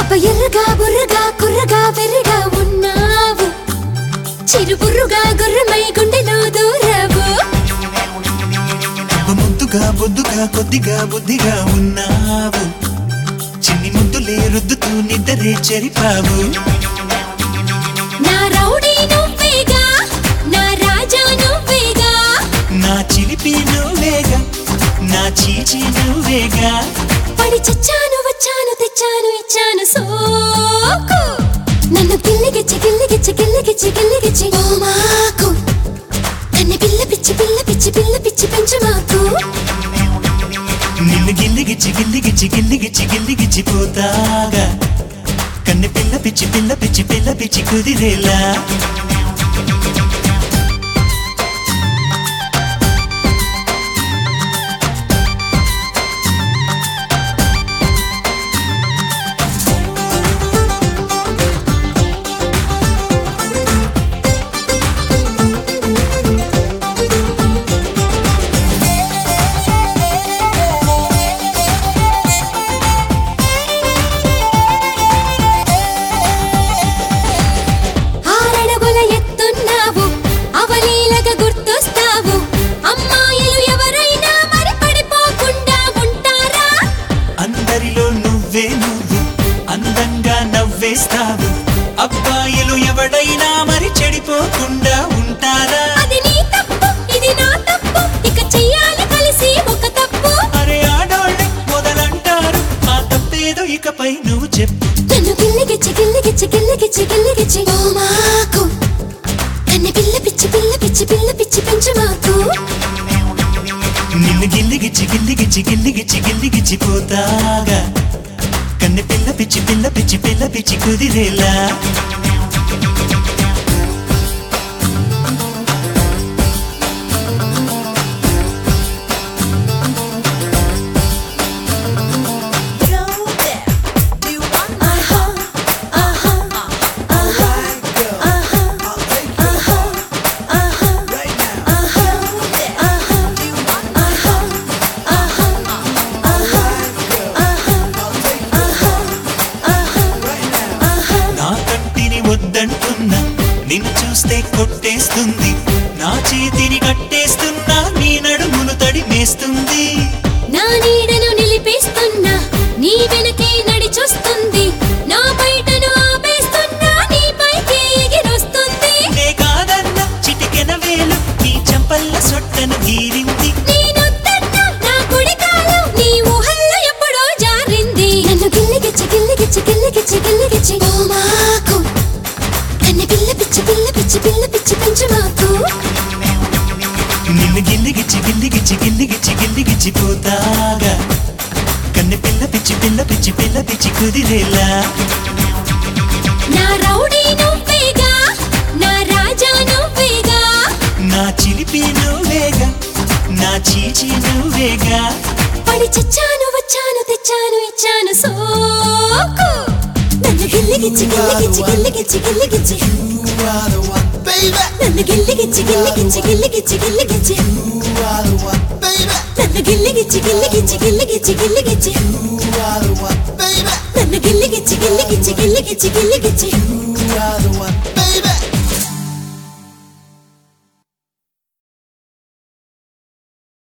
అబ్బ ఎర్రగా బుర్రగా కుర్రగా వెర్రగా ఉన్నావు చిరు బుర్రుగా గుర్రమై గుండెలో దూరావు ముద్దుగా బొద్దుగా కొద్దిగా బుద్ధిగా ఉన్నావు చిన్ని ముద్దులే రుద్దుతూ నిద్రే చెరిపావు నా రౌడీ నువ్వేగా నా రాజా నువ్వేగా నా చిలిపి నువ్వేగా నా చీచి నువ్వేగా పడి చచ్చాను వచ్చాను తెచ్చాను ఇచ్చాను సోకు నన్ను గిల్లిగిచ్చి గిల్లిగిచ్చి గిల్లిగిచ్చి గిల్లిగిచ్చి ఓ మాకు కన్నె పిల్ల పిచ్చి పిల్ల పిచ్చి పిల్ల పిచ్చి పెంచు మాకు నిన్ను గిల్లిగిచ్చి గిల్లిగిచ్చి గిల్లిగిచ్చి గిల్లిగిచ్చి పోతాగా కన్నె పిల్ల పిచ్చి పిల్ల పిచ్చి పిల్ల పిచ్చి కుదిరేలా ఆరడుగుల ఎత్తున్నావు అవలీలగా గుర్తొస్తావు అమ్మాయిలు ఎవరైనా మరి పడిపోకుండా ఉంటారా అందరిలో నువ్వే నువ్వు అందంగా నవ్వేస్తావు అబ్బాయిలు ఎవడైనా మరి చెడిపోకుండా ఉంటారా అది నీ తప్పు ఇది నా తప్పు ఇక చెయ్యాలి కలిసి ఒక తప్పు అరే ఆడోళ్ళే మొదలంటారు ఆ తప్పేదో ఇకపై నువ్వు చెప్పు నన్ను గిల్లిగిచ్చి గిల్లిగిచ్చి గిల్లిగిచ్చి గిల్లిగిచ్చి ఓ మాకు కన్నె పిల్ల పిచ్చి పిల్ల పిచ్చి పిల్ల పిచ్చి పెంచు మాకు నిన్ను గిల్లిగిచ్చి గిల్లిగిచ్చి గిల్లిగిచ్చి గిల్లిగిచ్చి పోతాగా కన్నె పిల్ల పిచ్చి పిల్ల పిచ్చి పిల్ల పిచ్చి కుదిరేలా నా కంటిని వద్దంటున్నా నిన్ను చూస్తే కొట్టేస్తుంది నా చేతిని కట్టేస్తున్నా నీ నడుమును తడిమేస్తుంది నా నీడను నిలిపేస్తున్నా నీ వెనకే నడిచొస్తుంది నా బయటను ఆపేస్తున్నా నీ పైకి ఎగిరొస్తుంది నే కాదన్న చిటికెన వేలు నీ చంపల్ల సొట్టను గీరింది నేనొద్దన్నా నా కుడి కాలు నీ ఊహల్లో ఎప్పుడో జారింది నన్ను గిల్లిగిచ్చి గిల్లిగిచ్చి గిల్లిగిచ్చి గిల్లిగిచ్చి ఓ మాకు కన్నె పిల్ల పిచ్చి పిల్ల పిచ్చి పిల్ల పిచ్చి పెంచు మాకు నిన్ను గిల్లిగిచ్చి గిల్లిగిచ్చి గిల్లిగిచ్చి గిల్లిగిచ్చి పోతాగా కన్నె పిల్ల పిచ్చి పిల్ల పిచ్చి పిల్ల పిచ్చి కుదిరేలా నా రౌడీ నువ్వేగా నా రాజా నువ్వేగా నా చిలిపి నువ్వేగా నా చీచి నువ్వేగా పడి చచ్చాను వచ్చాను తెచ్చాను ఇచ్చాను సోకు నన్ను గిల్లిగిచ్చి గిల్లిగిచ్చి గిల్లిగిచ్చి గిల్లిగిచ్చి You are the one, baby. నన్ను గిల్లిగిచ్చి గిల్లిగిచ్చి గిల్లిగిచ్చి గిల్లిగిచ్చి You are the one, baby. నన్ను గిల్లిగిచ్చి గిల్లిగిచ్చి గిల్లిగిచ్చి గిల్లిగిచ్చి You are the one, baby. నన్ను గిల్లిగిచ్చి గిల్లిగిచ్చి గిల్లిగిచ్చి గిల్లిగిచ్చి You are the